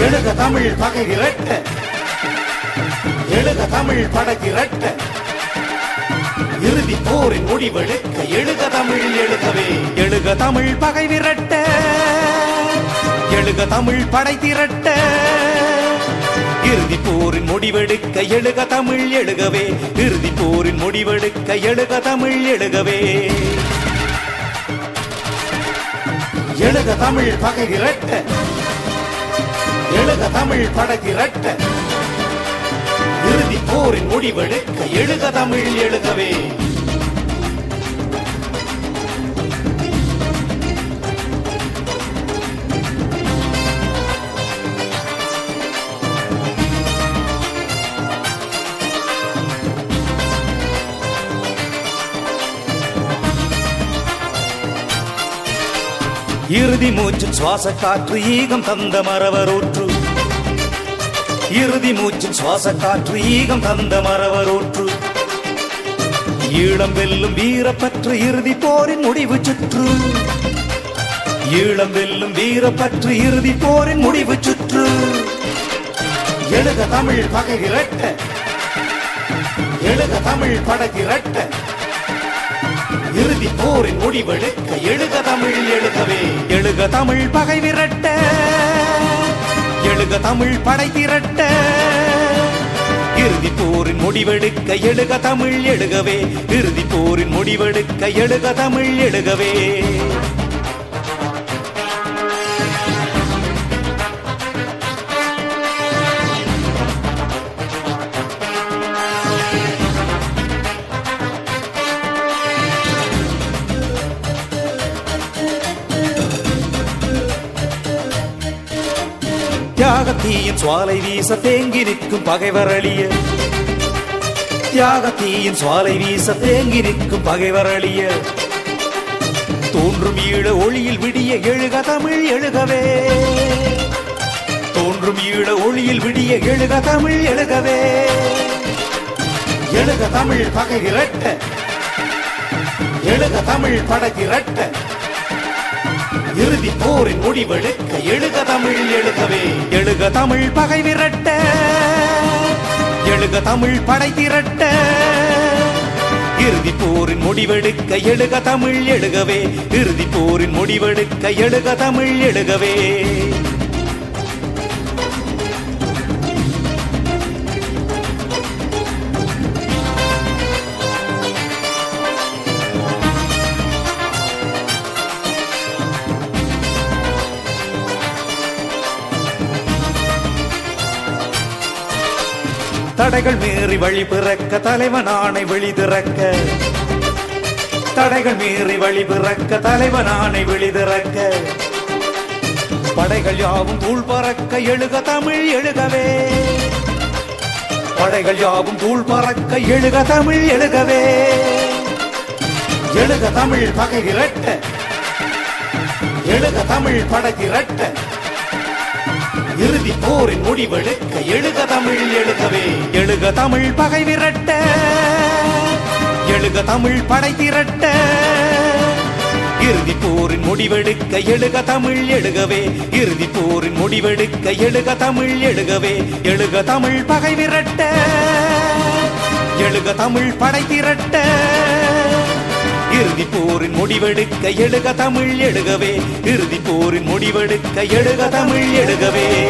எழுக தமிழ் பகை விரட்ட எழுக தமிழ் படை திரட்ட இறுதி போரின் முடிவெடுக்க எழுக தமிழ் எழுகவே எழுக தமிழ் பகை விரட்ட எழுக தமிழ் படை திரட்ட இறுதி போரின் முடிவெடுக்க எழுக தமிழ் எழுகவே இறுதி போரின் முடிவெடுக்க எழுக தமிழ் எழுகவே எழுக தமிழ் பகை விரட்ட எழுக தமிழ் படை திரட்ட இறுதி போரின் முடிவெடுக்க எழுக தமிழ் எழுகவே இறுதி மூச்சின் சுவாச காற்று ஈகம் தந்த மரவரூற்று இறுதி மூச்சின் சுவாச காற்று ஈகம் தந்த மரவரூற்று ஈழம் வெல்லும் வீரப்பற்று இறுதி போரின் முடிவு சுற்று ஈழம் வெல்லும் வீரப்பற்று இறுதி போரின் முடிவு சுற்று எழுக தமிழ் பகை விரட்ட எழுக தமிழ் படை திரட்ட இறுதி போரின் முடிவெடுக்க எழுக தமிழ் எழுகவே எழுக தமிழ் பகை விரட்ட எழுக தமிழ் படை திரட்ட இறுதி போரின் முடிவெடுக்க எழுக தமிழ் எழுகவே இறுதி போரின் முடிவெடுக்க எழுக தமிழ் எழுகவே தியாகத்தீயின் சுவாலை வீச தேங்கி நிற்கும் பகைவரளிய தியாகத்தீயின் சுவாலை வீச தேங்கி நிற்கும் பகைவரளிய தோன்றும் ஈழ ஒளியில் விடிய எழுக தமிழ் எழுகவே தோன்றும் ஈழ ஒளியில் விடிய எழுக தமிழ் எழுகவே எழுக தமிழ் பகை விரட்ட எழுக தமிழ் படை திரட்ட இறுதி போரின் முடிவெடுக்க எழுக தமிழ் எழுகவே எழுக தமிழ் பகை விரட்ட எழுக தமிழ் படை திரட்ட இறுதி போரின் முடிவெடுக்க எழுக தமிழ் எழுகவே இறுதி போரின் முடிவெடுக்க எழுக தமிழ் எழுகவே தடைகள் மீறி வழி பிறக்க தலைவன் ஆணை வெளி திறக்க தடைகள் மீறி வழி பிறக்க தலைவன் ஆணை வெளி திறக்க படைகள் யாவும் தூள் பறக்க எழுக தமிழ் எழுகவே படைகள் யாவும் தூள் பறக்க எழுக தமிழ் எழுகவே எழுக தமிழ் பகை விரட்ட எழுக தமிழ் படை திரட்ட இறுதி போரின் முடிவெடுக்க எழுக தமிழ் எழுகவே எழுக தமிழ் பகை விரட்ட எழுக தமிழ் படை திரட்ட இறுதி போரின் முடிவெடுக்க எழுக தமிழ் எழுகவே இறுதி போரின் முடிவெடுக்க எழுக தமிழ் எழுகவே எழுக தமிழ் பகை விரட்ட எழுக தமிழ் படை திரட்ட இறுதி போரின் முடிவெடுக்க எழுக தமிழ் எழுகவே இறுதி போரின் முடிவெடுக்க எழுக தமிழ் எழுகவே